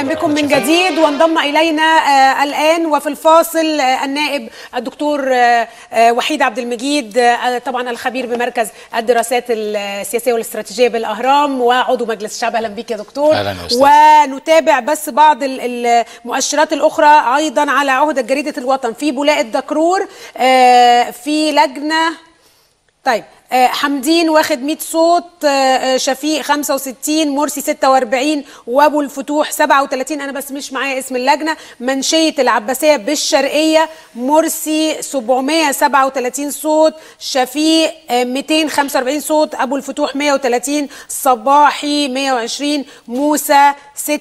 بكم من جديد وانضم الينا آه الان وفي الفاصل آه النائب الدكتور آه آه وحيد عبد المجيد آه طبعا الخبير بمركز الدراسات السياسيه والاستراتيجيه بالاهرام وعضو مجلس الشعب اهلا بك يا دكتور أهلاً يا أستاذ. ونتابع بس بعض ال- المؤشرات الاخرى ايضا على عهده جريده الوطن في بولاء الدكرور آه في لجنه طيب آه، حمدين واخد 100 صوت آه، آه، شفيق 65 مرسي 46 وابو الفتوح 37 انا بس مش معايا اسم اللجنه منشيه العباسيه بالشرقيه مرسي 737 صوت شفيق آه، 245 صوت ابو الفتوح 130 صباحي 120 موسى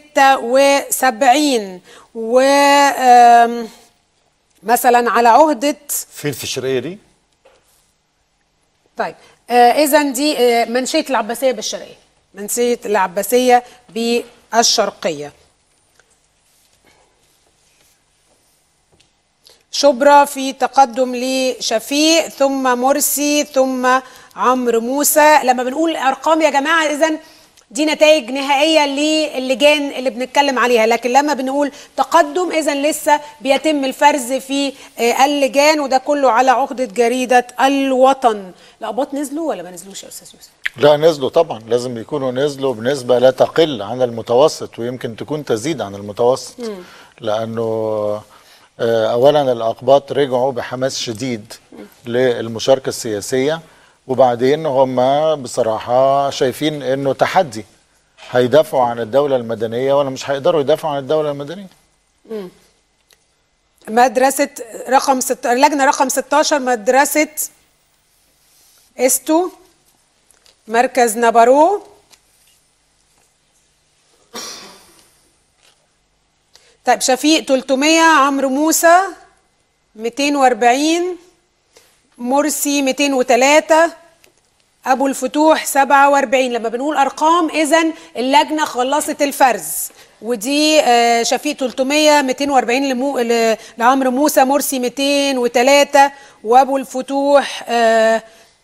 76 و آم، مثلا على عهده فين في الشرقيه دي؟ طيب آه اذا دي آه منشيه العباسيه بالشرقيه منشيه العباسيه بالشرقيه شبرا في تقدم لشفيق ثم مرسي ثم عمرو موسى لما بنقول ارقام يا جماعه اذا دي نتائج نهائيه للجان اللي بنتكلم عليها لكن لما بنقول تقدم اذا لسه بيتم الفرز في آه، اللجان وده كله على عقده جريده الوطن الاقباط نزلوا ولا ما نزلوش يا استاذ يوسف لا نزلوا طبعا لازم يكونوا نزلوا بنسبة لا تقل عن المتوسط ويمكن تكون تزيد عن المتوسط لأنه آه، أولا الأقباط رجعوا بحماس شديد للمشاركة السياسية وبعدين هم بصراحة شايفين إنه تحدي هيدافعوا عن الدولة المدنية ولا مش هيقدروا يدافعوا عن الدولة المدنية مدرسه رقم ست... لجنه رقم 16 مدرسه استو مركز نبارو طيب شفيق 300 عمرو موسى 240 مرسي 203 ابو الفتوح 47 لما بنقول ارقام اذا اللجنه خلصت الفرز ودي آه، شفيق 300 240 لمو... ل- لعمرو موسى مرسي 203 وابو الفتوح آه،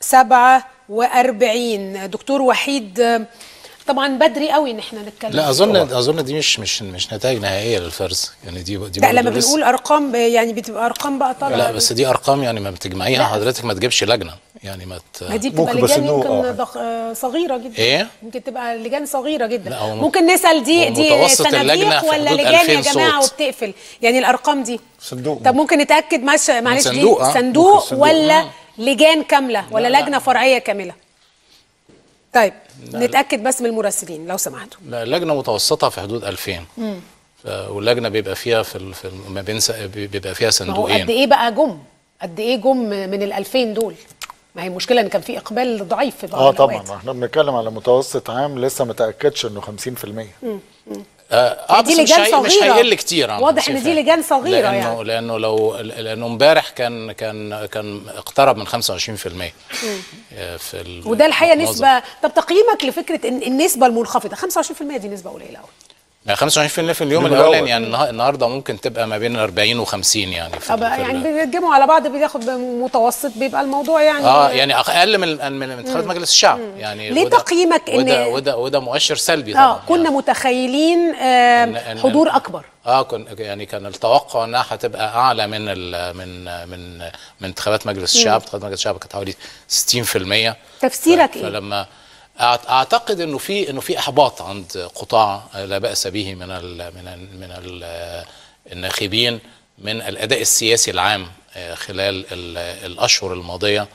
47 دكتور وحيد آه، طبعا بدري قوي ان احنا نتكلم لا اظن اظن دي مش مش مش نتائج نهائيه للفرز يعني دي دي لا برضه لما لسه- بنقول ارقام ب- يعني بتبقى ارقام بقى طالعه لا بس دي ارقام يعني ما بتجمعيها حضرتك ما تجيبش لجنه يعني ما ت... ما دي بتبقى ممكن بس لجان إنه- يمكن آه. ضخ... آه، صغيره جدا إيه؟ ممكن تبقى لجان صغيره جدا لا، هو م- ممكن نسال دي هو دي متوسط اللجنة صناديق في ولا حدود لجان يا 2000 جماعه صوت. وبتقفل يعني الارقام دي صندوق طب ممكن نتاكد معلش معلش دي صندوق، آه. صندوق ممكن صندوق. ولا لجان كامله ولا لا. لجنه فرعيه كامله طيب نتاكد بس من المراسلين لو سمحتوا لا اللجنه متوسطه في حدود 2000 ف... واللجنه بيبقى فيها في ال... في ال... ما بين س... بيبقى فيها ما هو قد صندوقين ايه بقى جم قد ايه جم من ال 2000 دول ما هي المشكله ان كان في اقبال ضعيف في بعض اه الأوقات. طبعا احنا بنتكلم على متوسط عام لسه ما تاكدش انه 50% اه, آه دي بس مش, لجان هي... مش صغيرة. هيقل كتير عن واضح إن دي 50%. لجان صغيرة لأنه يعني. لانه لو لانه امبارح كان كان كان اقترب من 25% آه، في ال... وده الحقيقه معظم- نسبه طب تقييمك لفكره ان النسبه المنخفضه 25% دي نسبه قليله قوي يعني 25% في اليوم اليوم الاولاني الأول. يعني النها- النهارده ممكن تبقى ما بين 40 و50 يعني في طب ال- في يعني ال- بيتجمعوا على بعض بياخد متوسط بيبقى الموضوع يعني اه يعني اقل من من انتخابات مجلس الشعب يعني ليه وده- تقييمك إن- وده وده وده مؤشر سلبي طبعا اه كنا يعني. متخيلين آه إن- إن- حضور اكبر اه كن يعني كان التوقع انها هتبقى اعلى من ال من من من انتخابات مجلس الشعب انتخابات مجلس الشعب كانت حوالي 60% تفسيرك ف- إيه؟ فلما أعت- اعتقد انه في انه في احباط عند قطاع لا باس به من ال من ال من ال الناخبين من الاداء السياسي العام آه، خلال ال- الاشهر الماضيه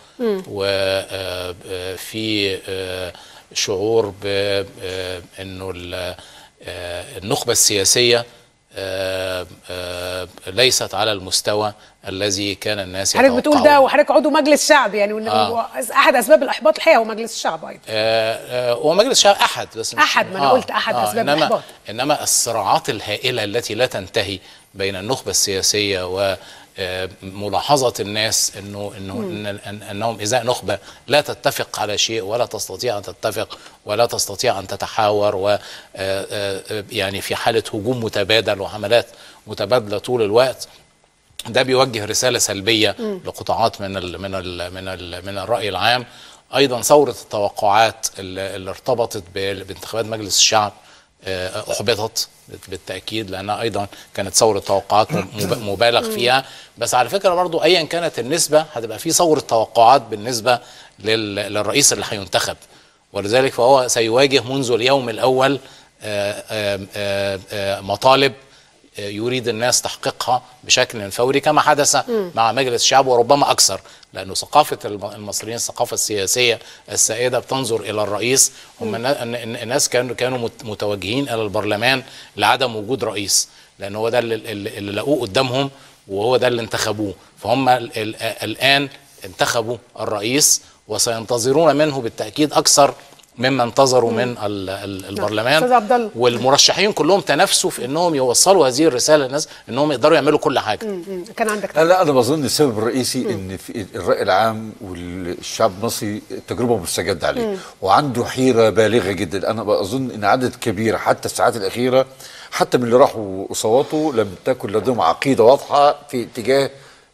وفي شعور بانه النخبه السياسيه آه، آه، ليست على المستوى الذي كان الناس حضرتك بتقول ده يتوقعونه. وحضرتك عضو مجلس شعب يعني وإن آه. هو احد اسباب الاحباط الحقيقه هو مجلس الشعب ايضا آه، آه، ومجلس الشعب احد بس مش أحد، ما أنا قلت أحد أسباب انما الإحباط. انما الصراعات الهائله التي لا تنتهي بين النخبه السياسيه و آه، ملاحظة الناس انه انه إن إن انهم ازاء نخبة لا تتفق على شيء ولا تستطيع ان تتفق ولا تستطيع ان تتحاور و آه، آه، يعني في حالة هجوم متبادل وحملات متبادلة طول الوقت ده بيوجه رساله سلبيه لقطاعات من ال من ال من ال من الراي العام ايضا ثوره التوقعات اللي, اللي ارتبطت بال- بانتخابات مجلس الشعب آه، احبطت بالتاكيد لانها ايضا كانت ثوره توقعات مب- مبالغ فيها بس على فكره برضو ايا كانت النسبه هتبقى في ثوره توقعات بالنسبه لل- للرئيس اللي هينتخب ولذلك فهو سيواجه منذ اليوم الاول آه، آه، آه، آه، مطالب آه، يريد الناس تحقيقها بشكل فوري كما حدث مع مجلس الشعب وربما اكثر لانه ثقافه الم- المصريين الثقافه السياسيه السائده بتنظر الى الرئيس هم النا- الن- الن- الناس كانوا كانوا مت- متوجهين الى البرلمان لعدم وجود رئيس لان هو ده اللي, اللي اللي لقوه قدامهم وهو ده اللي انتخبوه فهم ال- ال- الان انتخبوا الرئيس وسينتظرون منه بالتاكيد اكثر مما انتظروا من ال- ال- البرلمان أستاذ عبد الله. والمرشحين كلهم تنافسوا في انهم يوصلوا هذه الرساله للناس انهم يقدروا يعملوا كل حاجه مم. كان عندك لا لا انا بظن السبب الرئيسي ان في الراي العام والشعب المصري تجربه مستجده عليه وعنده حيره بالغه جدا انا بظن ان عدد كبير حتى الساعات الاخيره حتى من اللي راحوا صوتوا لم تكن لديهم عقيده واضحه في اتجاه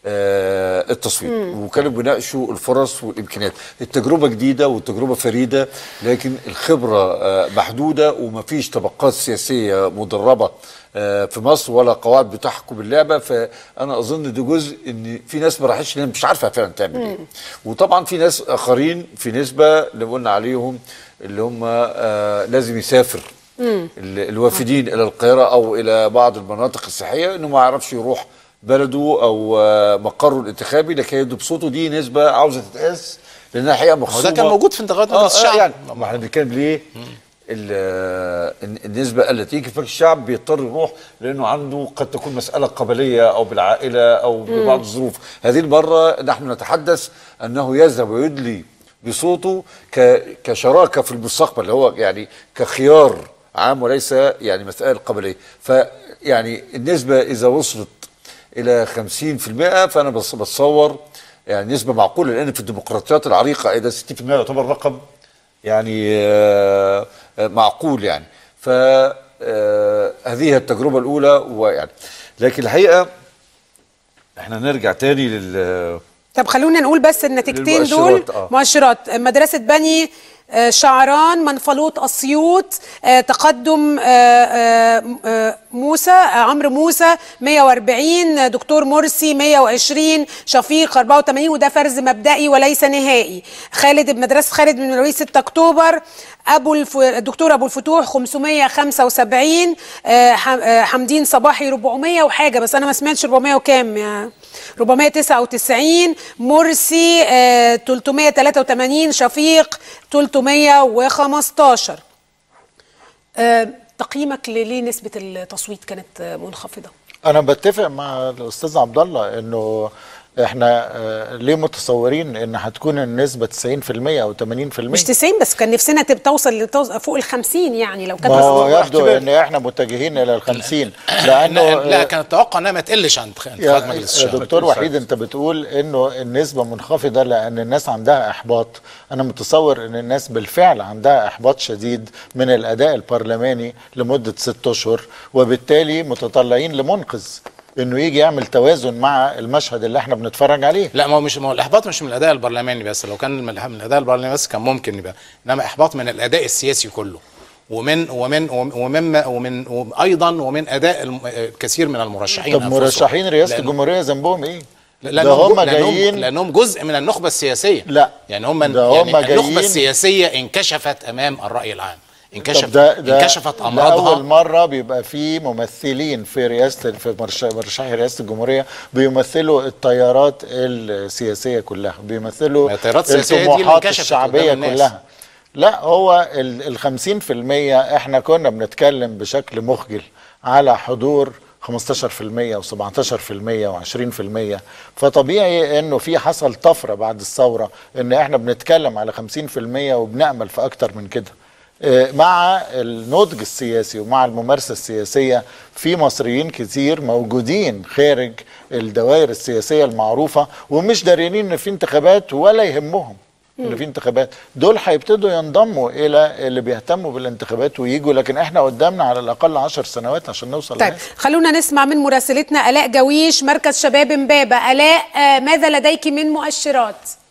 آه، التصويت وكانوا بيناقشوا الفرص والامكانيات التجربه جديده والتجربه فريده لكن الخبره آه، محدوده ومفيش طبقات سياسيه مدربه آه، في مصر ولا قواعد بتحكم اللعبه فانا اظن ده جزء ان في ناس ما راحتش لان مش عارفه فعلا تعمل ايه وطبعا في ناس اخرين في نسبه اللي قلنا عليهم اللي هم آه، لازم يسافر ال- الوافدين الى القاهره او الى بعض المناطق السياحيه انه ما يعرفش يروح بلده او آه، مقره الانتخابي لكي يدي بصوته دي نسبه عاوزه تتقاس لانها حقيقه هو مخصوصه ده كان موجود في انتخابات آه مجلس آه الشعب يعني ما احنا بنتكلم ليه ال- آه، الن- النسبة التي يجي في الشعب بيضطر يروح لأنه عنده قد تكون مسألة قبلية أو بالعائلة أو ببعض الظروف هذه المرة نحن نتحدث أنه يذهب ويدلي بصوته ك- كشراكة في المستقبل اللي هو يعني كخيار عام وليس يعني مسألة قبلية فيعني النسبة إذا وصلت إلى 50% فأنا بص- بتصور يعني نسبة معقولة لأن في الديمقراطيات العريقة إذا 60% يعتبر رقم يعني آه، آه، معقول يعني فهذه التجربة الأولى ويعني لكن الحقيقة احنا نرجع تاني لل طب خلونا نقول بس النتيجتين دول للمؤشرات، آه. مؤشرات مدرسة بني آه، شعران منفلوط أسيوط آه، تقدم آه، آه، آه، موسى آه، عمرو موسى 140 دكتور مرسي 120 شفيق 84 وده فرز مبدئي وليس نهائي خالد بمدرسة خالد بن الوليد 6 أكتوبر أبو الف... الدكتور أبو الفتوح 575 آه، ح- آه، حمدين صباحي 400 وحاجة بس أنا ما سمعتش 400 وكام يا 499 مرسي آه، 383 شفيق 315 آه، تقييمك ل- ليه نسبة التصويت كانت آه، منخفضة؟ انا بتفق مع الاستاذ عبد الله انه احنا آه، ليه متصورين ان هتكون النسبه 90% او 80% مش 90 بس كان نفسنا تبقى توصل لتوص- فوق ال 50 يعني لو كانت ما هو النسبة- يبدو ان احنا متجهين الى ال 50 لانه لا, لا كان التوقع انها ما تقلش عن انتخابات يا مجلس يا الشعب دكتور وحيد انت بتقول انه النسبه منخفضه لان الناس عندها احباط انا متصور ان الناس بالفعل عندها احباط شديد من الاداء البرلماني لمده ست اشهر وبالتالي متطلعين لمنقذ انه يجي يعمل توازن مع المشهد اللي احنا بنتفرج عليه لا ما هو مش ما هو الاحباط مش من الاداء البرلماني بس لو كان من الح- من الاداء البرلماني بس كان ممكن يبقى انما احباط من الاداء السياسي كله ومن ومن ومن ومن وايضا ومن اداء الم- الكثير من المرشحين طب أنفسهم. مرشحين رئاسه لأن- الجمهوريه ذنبهم ايه؟ ده لانهم هم لأنهم, جايين لانهم جزء من النخبه السياسيه لا. يعني هم ده هم يعني النخبه جايين- السياسيه انكشفت امام الراي العام انكشف طب ده ده انكشفت لأول امراضها مرة بيبقى في ممثلين في رئاسة في مرش- مرشحي رئاسة الجمهورية بيمثلوا التيارات السياسية كلها بيمثلوا ما التيارات السياسية دي اللي الطموحات انكشفت الشعبية قدام الناس. كلها لا هو ال 50% احنا كنا بنتكلم بشكل مخجل على حضور 15% و17% و20% فطبيعي انه في حصل طفره بعد الثوره ان احنا بنتكلم على 50% وبنامل في اكتر من كده آه، مع النضج السياسي ومع الممارسه السياسيه في مصريين كتير موجودين خارج الدوائر السياسيه المعروفه ومش دارين ان في انتخابات ولا يهمهم ان في انتخابات دول هيبتدوا ينضموا الى اللي بيهتموا بالانتخابات ويجوا لكن احنا قدامنا على الاقل عشر سنوات عشان نوصل طيب لهذا. خلونا نسمع من مراسلتنا آلاء جويش مركز شباب امبابة آلاء آه، ماذا لديك من مؤشرات؟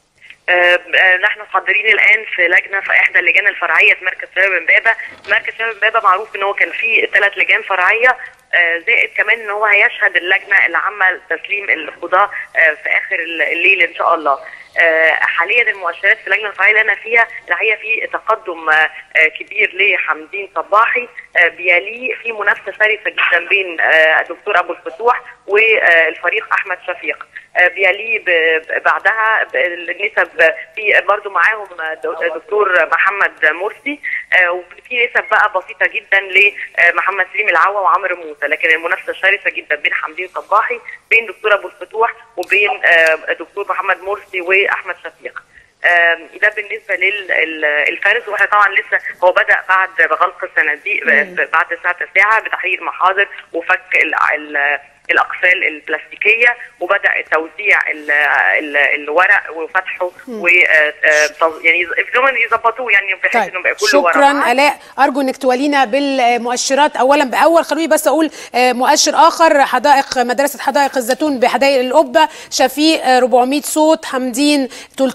آه، آه، نحن حاضرين الان في لجنه في احدى اللجان الفرعيه في مركز شباب امبابه، مركز شباب امبابه معروف ان هو كان فيه ثلاث لجان فرعيه آه، زائد كمان ان هو هيشهد اللجنه العامه لتسليم القضاه آه، في اخر الليل ان شاء الله. آه، حاليا المؤشرات في اللجنه الفرعيه اللي انا فيها الحقيقه في تقدم آه، آه، كبير لحمدين صباحي آه، بيليه في منافسه شرسه جدا بين آه، الدكتور ابو الفتوح والفريق احمد شفيق آه، بيليه ب- ب- بعدها ب- النسب في برضو معاهم د- دكتور محمد مرسي آه، وفي نسب بقى بسيطه جدا لمحمد سليم العوا وعمرو موسى لكن المنافسه شرسه جدا بين حمدين صباحي بين دكتور ابو الفتوح وبين آه، دكتور محمد مرسي واحمد شفيق آم، ده بالنسبه للفارس واحنا طبعا لسه هو بدا بعد غلق الصناديق ب- بعد الساعه 9 بتحرير محاضر وفك ال ال الاقفال البلاستيكيه وبدا توزيع ال ال الورق وفتحه و آه، آه، طز- يعني يفضلوا يظبطوه يعني بحيث طيب انه يبقى كله ورق شكرا الاء ارجو انك توالينا بالمؤشرات اولا باول خلوني بس اقول آه، مؤشر اخر حدائق مدرسه حدائق الزيتون بحدائق القبه شفيق آه، 400 صوت حمدين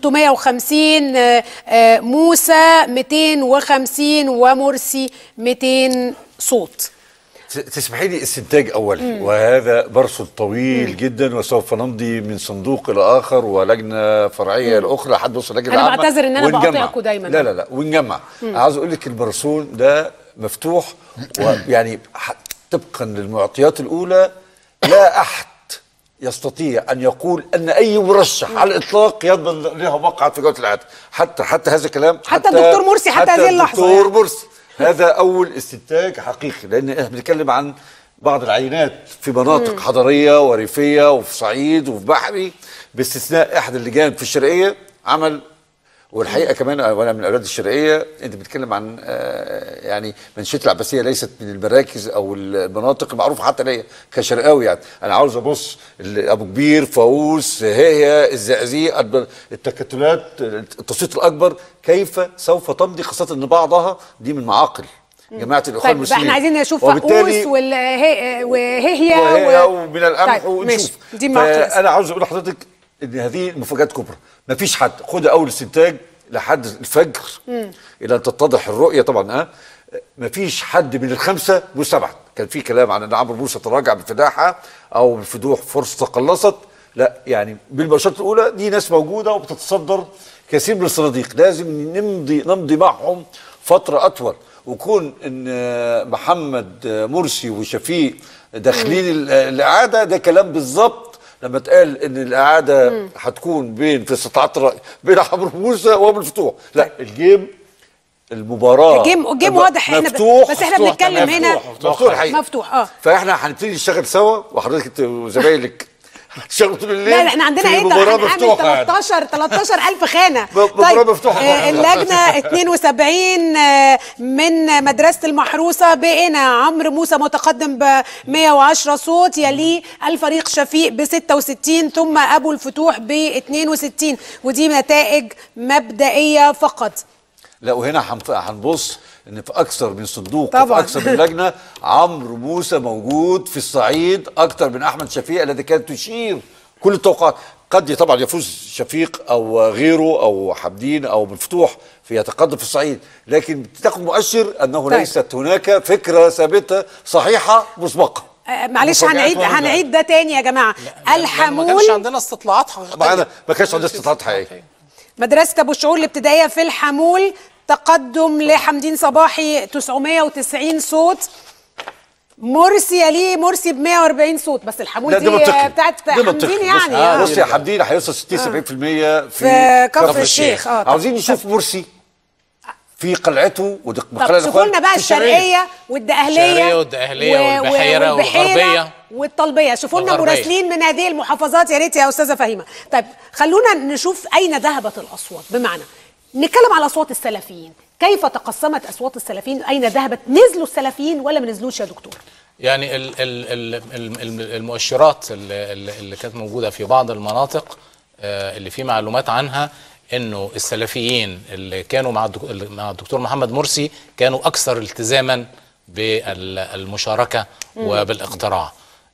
350 آه، آه، موسى 250 ومرسي 200 صوت ت- تسمحي لي استنتاج اول وهذا برصد طويل جدا وسوف نمضي من صندوق الى اخر ولجنه فرعيه لاخرى لحد وصل لجنه أنا عامة بعتذر إن أنا ونجمع. بقاطعكوا دايماً. لا لا لا ونجمع عاوز اقول لك البرسون ده مفتوح ويعني ح- طبقا للمعطيات الاولى لا احد يستطيع ان يقول ان اي مرشح على الاطلاق يضمن له مقعد في جوله العاده حتى حتى هذا الكلام حتى الدكتور مرسي حتى هذه اللحظة الدكتور يعني. مرسي هذا اول استنتاج حقيقي لان احنا بنتكلم عن بعض العينات في مناطق حضريه وريفيه وفي صعيد وفي بحري باستثناء احد اللجان في الشرقيه عمل والحقيقه كمان وانا من اولاد الشرقيه انت بتتكلم عن آه، يعني منشيه العباسيه ليست من المراكز او المناطق المعروفه حتى ليا كشرقاوي يعني انا عاوز ابص ال- ابو كبير فاووس هي الزقازيق الب- التكتلات التصويت الاكبر كيف سوف تمضي خاصه ان بعضها دي من معاقل جماعه الاخوان طيب المسلمين احنا عايزين نشوف وبالتالي فقوس والهي- وهي وهي و- ومن القمح طيب ونشوف ماشي دي معقولة انا عاوز اقول لحضرتك ان هذه مفاجات كبرى مفيش حد خد اول استنتاج لحد الفجر الى ان تتضح الرؤيه طبعا ها مفيش حد من الخمسه والسبعه كان في كلام عن ان عمرو موسى تراجع بفداحه او بفضوح فرصه تقلصت لا يعني بالمؤشرات الاولى دي ناس موجوده وبتتصدر كثير من الصناديق لازم نمضي نمضي معهم فتره اطول وكون ان محمد مرسي وشفيق داخلين ال- الاعاده ده كلام بالظبط لما اتقال ان الاعاده هتكون بين في استطاعات الراي بين عمرو موسى وابو الفتوح لا الجيم المباراه الجيم- الجيم الم- واضح، إحنا ب- مفتوح بس إحنا مفتوح بنتكلم تمام، هنا- مفتوح مفتوح الحقيقة. مفتوح، آه. فاحنا هنبتدي نشتغل سوا وحضرتك انت وزمايلك هتشتغلوا طول الليل لا لا احنا عندنا في ايه ده مباراه هنعمل مفتوحه يعني. 13 13000 خانه مباراة مفتوحة. آه، اللجنه 72 آه، من مدرسه المحروسه بقينا عمرو موسى متقدم ب 110 صوت يليه الفريق شفيق ب 66 ثم ابو الفتوح ب 62 ودي نتائج مبدئيه فقط لا وهنا هنف- هنبص ان في اكثر من صندوق طبعاً. في اكثر من لجنه عمرو موسى موجود في الصعيد اكثر من احمد شفيق الذي كانت تشير كل التوقعات قد طبعا يفوز شفيق او غيره او حمدين او مفتوح في يتقدم في الصعيد لكن تاخد مؤشر انه طيب. ليست هناك فكره ثابته صحيحه مسبقه آه، معلش مفاجآت هنعيد وردة. هنعيد ده تاني يا جماعه ما الحمول كانش عندنا استطلاعات حقيقيه معانا ما كانش عندنا استطاعات حقيقيه مدرسة أبو الشعور الابتدائية في الحمول تقدم لحمدين صباحي 990 صوت مرسي يليه مرسي ب 140 صوت بس الحمول لا دي ده منطقي بتاعت ده حمدين منطقي. يعني بص, آه. بص يا حمدين هيوصل 60 70% في, في كفر الشيخ. آه، طب- عاوزين نشوف مرسي في قلعته ودي طب شوفوا لنا بقى الشرقية والدقهلية الشرقية والدقهلية و- و- والبحيرة والغربية. والطلبية شوفوا لنا والغربية. مراسلين من هذه المحافظات يا ريت يا أستاذة فهيمة طيب خلونا نشوف أين ذهبت الأصوات بمعنى نتكلم على أصوات السلفيين كيف تقسمت أصوات السلفيين أين ذهبت نزلوا السلفيين ولا ما نزلوش يا دكتور يعني ال ال ال ال- ال- المؤشرات اللي, اللي اللي كانت موجوده في بعض المناطق آه، اللي في معلومات عنها انه السلفيين اللي كانوا مع الدك- اللي مع الدكتور محمد مرسي كانوا اكثر التزاما بالمشاركه وبالاقتراع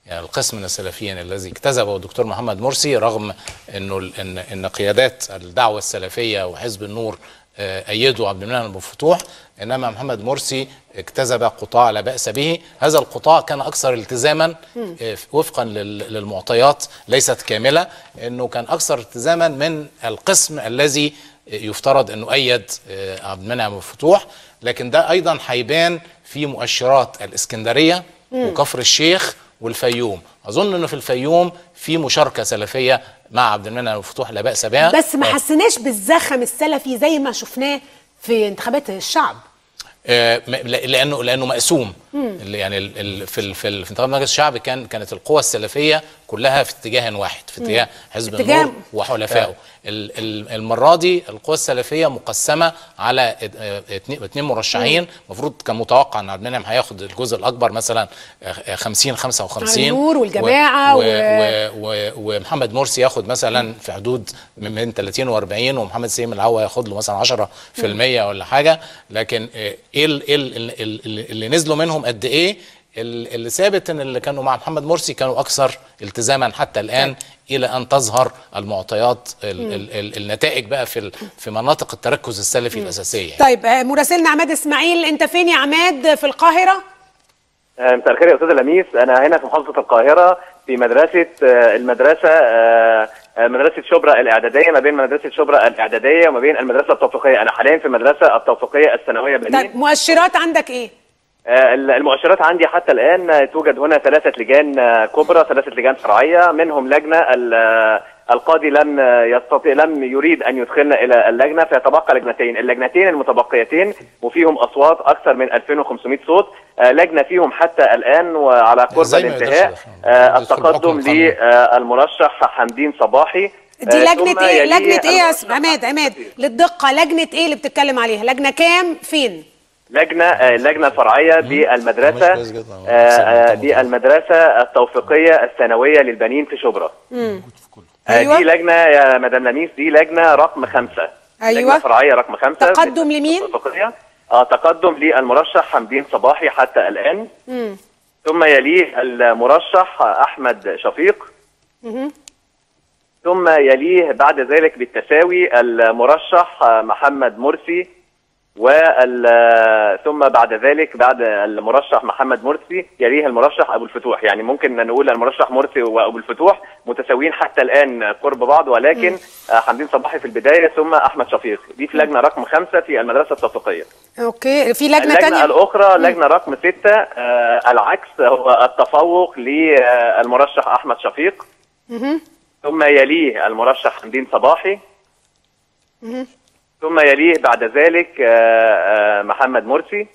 يعني القسم من السلفيين الذي اكتسبه الدكتور محمد مرسي رغم انه ال- ان ان قيادات الدعوه السلفيه وحزب النور آه، ايدوا عبد المنعم ابو فتوح انما محمد مرسي اكتسب قطاع لا باس به هذا القطاع كان اكثر التزاما آه، وفقا لل- للمعطيات ليست كامله انه كان اكثر التزاما من القسم الذي يفترض انه ايد آه، عبد المنعم ابو فتوح لكن ده ايضا هيبان في مؤشرات الاسكندريه وكفر الشيخ والفيوم اظن انه في الفيوم في مشاركه سلفيه مع عبد المنعم ابو فتوح لا باس بها بس ما حسيناش بالزخم السلفي زي ما شفناه في انتخابات الشعب آه، م- ل- لانه لانه مقسوم اللي يعني ال- ال- في ال- في ال- في انتخابات مجلس الشعب كان كانت القوى السلفيه كلها في اتجاه واحد في اتجاه حزب اتجاه- النور وحلفائه ال- ال- المره دي القوى السلفيه مقسمه على ات- آه، اتنين اتنين مرشحين المفروض كان متوقع ان عبد المنعم هياخد الجزء الاكبر مثلا آه، 50 55 النور والجماعة و- و- و- و- ومحمد مرسي ياخد مثلا في حدود من من 30 و40 ومحمد سليم العوا ياخد له مثلا 10% ولا حاجه لكن آه، ايه ال- ايه ال- ال- ال- اللي نزلوا منهم قد ايه ال- اللي ثابت ان اللي كانوا مع محمد مرسي كانوا اكثر التزاما حتى الان الى ان تظهر المعطيات ال ال ال النتائج بقى في ال- في مناطق التركز السلفي الاساسيه يعني. طيب آه، مراسلنا عماد اسماعيل انت فين يا عماد في القاهره آه، مساء الخير يا استاذ لميس انا هنا في محافظه القاهره في مدرسه آه، المدرسه آه، آه، مدرسه شبرا الاعداديه ما بين مدرسه شبرا الاعداديه وما بين المدرسه التوفيقيه انا حاليا في المدرسه التوفيقيه الثانويه بنين طيب مؤشرات عندك ايه آه، المؤشرات عندي حتى الآن آه، توجد هنا ثلاثة لجان آه، كبرى ثلاثة لجان فرعية منهم لجنة ال- آه، القاضي لم آه، يستطيع لم يريد أن يدخلنا إلى اللجنة فيتبقى لجنتين اللجنتين المتبقيتين وفيهم أصوات أكثر من 2500 صوت آه، لجنة فيهم حتى الآن وعلى قرب إزاي ما يقدرش الانتهاء يدخل؟ آه، يدخل التقدم بحكم القانون. للمرشح حمدين صباحي دي آه، لجنه ثم ايه يليه لجنه ايه يا المرشح أس- عماد عماد للدقه لجنه ايه اللي بتتكلم عليها لجنه كام فين لجنة آه، اللجنة الفرعية بالمدرسة ماشي كويس جدا. آه، آه، بالمدرسة التوفيقية الثانوية للبنين في شبرا آه، أيوة. دي لجنة يا مدام لميس دي لجنة رقم خمسة أيوة. لجنة فرعية رقم خمسة تقدم لمين؟ التوفيقية اه تقدم للمرشح حمدين صباحي حتى الآن ثم يليه المرشح أحمد شفيق ثم يليه بعد ذلك بالتساوي المرشح محمد مرسي وال ثم بعد ذلك بعد المرشح محمد مرسي يليه المرشح ابو الفتوح يعني ممكن نقول المرشح مرسي وابو الفتوح متساويين حتى الان قرب بعض ولكن آه، حمدين صباحي في البدايه ثم احمد شفيق دي في لجنه رقم خمسه في المدرسه التوفيقيه اوكي في لجنه اللجنه تانية الاخرى لجنه رقم سته آه العكس هو التفوق للمرشح احمد شفيق ثم يليه المرشح حمدين صباحي ثم يليه بعد ذلك آه، آه، محمد مرسي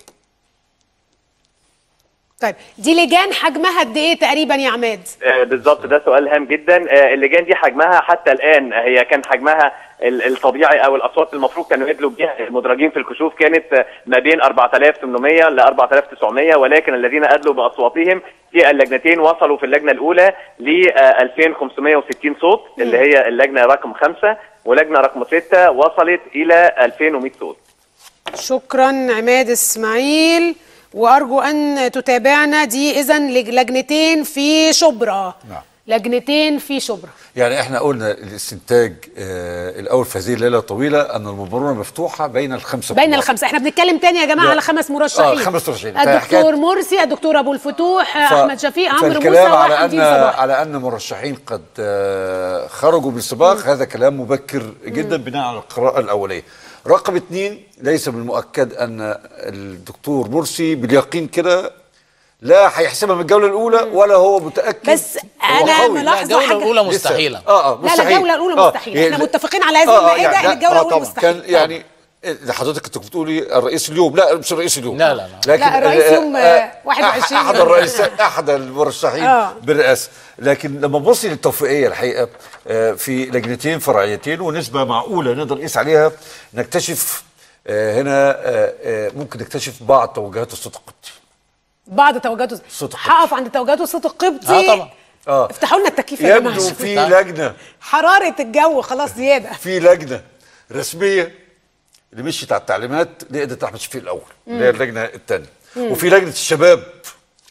طيب دي لجان حجمها قد ايه تقريبا يا عماد آه، بالظبط ده سؤال هام جدا آه، اللجان دي حجمها حتى الان هي كان حجمها ال- الطبيعي او الاصوات المفروض كانوا يدلوا بيها المدرجين في الكشوف كانت آه، ما بين 4800 ل 4900 ولكن الذين ادلوا باصواتهم في اللجنتين وصلوا في اللجنه الاولى ل 2560 صوت اللي هي اللجنه رقم خمسه ولجنه رقم سته وصلت الى 2100 صوت شكرا عماد اسماعيل وارجو ان تتابعنا دي اذا لجنتين في شبرا نعم. لجنتين في شبرا يعني احنا قلنا الاستنتاج آه الاول في هذه الليله الطويله ان المباراه مفتوحه بين الخمسه بين كبار. الخمسه احنا بنتكلم تاني يا جماعه لا. على خمس مرشحين آه، خمس مرشحين. الدكتور فحكاية- مرسي الدكتور ابو الفتوح ف- احمد شفيق عمرو موسى فالكلام على وحمدين ان صباح على ان مرشحين قد آه، خرجوا بالسباق هذا كلام مبكر جدا بناء على القراءه الاوليه رقم اثنين ليس من المؤكد ان الدكتور مرسي باليقين كده لا هيحسبها من الجوله الاولى ولا هو متاكد بس هو أنا قوي. ملاحظة لا الجوله حاجة. الاولى لسه. مستحيله اه اه لا، لا، مستحيل الجولة الأولى آه، مستحيل. إحنا يعني- متفقين على هذه المائدة إن لا، الجولة الأولى طبعاً. مستحيل. كان يعني إيه، حضرتك كنت بتقولي الرئيس اليوم لا مش الرئيس اليوم لا، لا، لا. لا، الرئيس يوم، آه، 21 احد الرئيس احد المرشحين آه. بالرئاسه لكن لما نبص للتوفيقيه الحقيقه آه، في لجنتين فرعيتين ونسبه معقوله نقدر نقيس عليها نكتشف آه، هنا آه، آه، ممكن نكتشف بعض توجهات الصوت القبطي بعض توجهاته صوت القبطي. هقف عند توجهات الصوت القبطي آه، طبعا. اه افتحوا لنا التكييف يا جماعه يبدو عشان في لجنه حراره الجو خلاص زياده في لجنه رسميه اللي مشيت على التعليمات لقيت احمد شفيق الاول اللي هي اللجنه الثانيه وفي لجنه الشباب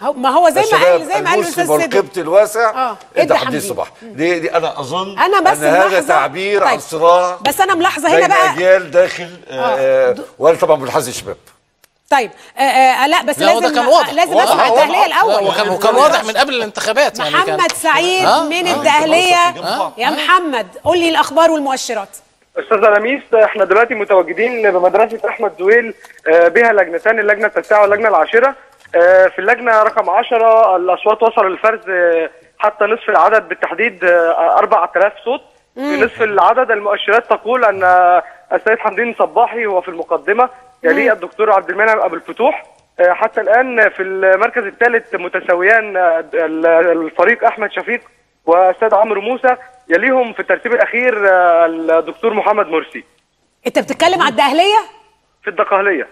هو- ما هو زي يا ما قال شباب، زي ما قال المسلم الاستاذ سيد والقبط الواسع آه، ادى ادى حمدين حمدين. صباح دي, دي انا اظن انا بس ان هذا ملاحظة- تعبير عن طيب، صراع بس أنا ملاحظة هنا بين بقى- اجيال داخل آه وانا طبعا منحاز الشباب طيب آه آه لا بس لا هو لازم ده كان واضح لازم واضح، اسمع واضح. الدهليه الاول وكان يعني وكان ما واضح ينفعش. من قبل الانتخابات يعني كان محمد سعيد آه، من آه. الدهليه آه. يا محمد قول لي الاخبار والمؤشرات استاذ لميس احنا دلوقتي متواجدين بمدرسه احمد زويل آه، بها لجنتان اللجنه التاسعه واللجنه العاشره آه، في اللجنه رقم 10 الاصوات وصلوا للفرز آه، حتى نصف العدد بالتحديد آه، 4000 صوت في نصف العدد المؤشرات تقول ان آه، السيد حمدين صباحي هو في المقدمه يليه الدكتور عبد المنعم ابو الفتوح آه، حتى الان في المركز الثالث متساويان آه، ال- الفريق احمد شفيق واستاذ عمرو موسى يليهم في الترتيب الاخير آه، الدكتور محمد مرسي انت بتتكلم على الدهليه في الدقهليه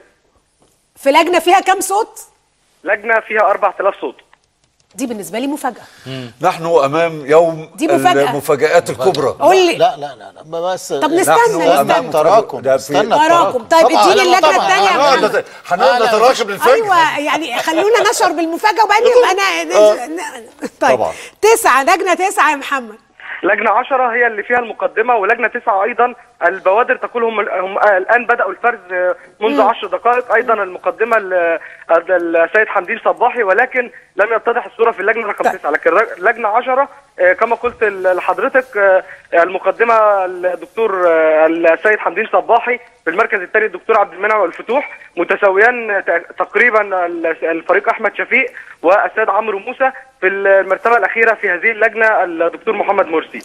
في لجنه فيها كام صوت لجنه فيها 4000 صوت دي بالنسبه لي مفاجاه نحن امام يوم دي مفاجأة. المفاجآت الكبرى قول لي لا لا لا, لا بس طب نستنى، نحن نستنى. امام تراكم ده في- استنى تراكم. طيب طبعاً. اديني لا، اللجنه طبعاً. الثانيه يا هنقعد محمد نت- هنقعد لا، لا، نتراكم للفجر ايوه يعني خلونا نشعر بالمفاجاه وبعدين يبقى انا طيب طبعاً. تسعه لجنه تسعه يا محمد لجنه 10 هي اللي فيها المقدمه ولجنه 9 ايضا البوادر تقول هم, هم الان بداوا الفرز آه، منذ 10 دقائق ايضا المقدمه ال- السيد حمدين صباحي ولكن لم يتضح الصوره في اللجنه رقم 9 لكن ر- لجنه 10 آه، كما قلت ل- لحضرتك آه، المقدمه الدكتور آه، السيد حمدين صباحي في المركز الثاني الدكتور عبد المنعم الفتوح متساويان ت- تقريبا ال- الفريق احمد شفيق والسيد عمرو موسى في المرتبه الاخيره في هذه اللجنه الدكتور محمد مرسي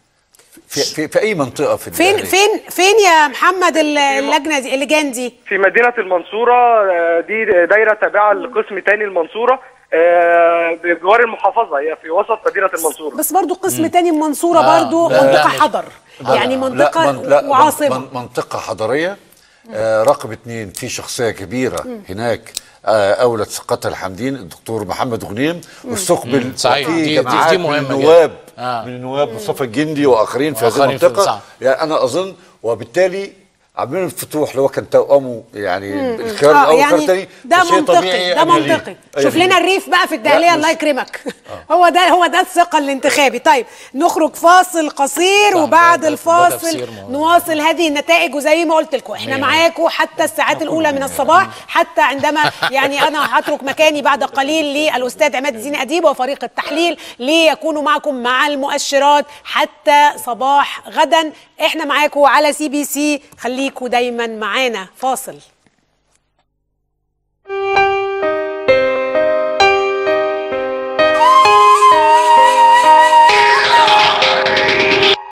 في, في, في اي منطقه في فين الدهلية؟ فين فين يا محمد ال- اللجنه دي اللجان دي في مدينة المنصورة آه، دي دايرة تابعة لقسم تاني المنصورة آه، بجوار المحافظة هي في وسط مدينة المنصورة بس برضو قسم تاني المنصوره آه، برضو لا، منطقه لا، حضر يعني لا، منطقه من- لا، من- وعاصمه من- منطقة حضرية آه رقم اثنين في شخصية كبيرة هناك آه أولت ثقتها الحمدين الدكتور محمد غنيم واستقبل صحيح. وفي دي- دي- جماعات دي من مهمة النواب جدا. آه. من النواب مصطفى الجندي وآخرين في هذه وآخرين في- المنطقة صح. يعني أنا أظن وبالتالي عاملين الفتوح اللي هو كان توأمه يعني الخيار اه الأول والخيار يعني الثاني ده شيء منطقي طبيعي ده أن يغيب. منطقي أن شوف يغيب. لنا الريف بقى في الدهليه لا، الله مش- يكرمك هو ده هو ده الثقه الانتخابي طيب نخرج فاصل قصير صح، وبعد ده- ده- ده الفاصل تفسير مهم. نواصل هذه النتائج وزي ما قلت لكم احنا مية معاكم حتى الساعات الاولى من الصباح حتى عندما يعني انا هترك مكاني بعد قليل للاستاذ عماد الدين اديب وفريق التحليل ليكونوا معكم مع المؤشرات حتى صباح غدا احنا معاكم على سي بي سي خليكم دايما معانا فاصل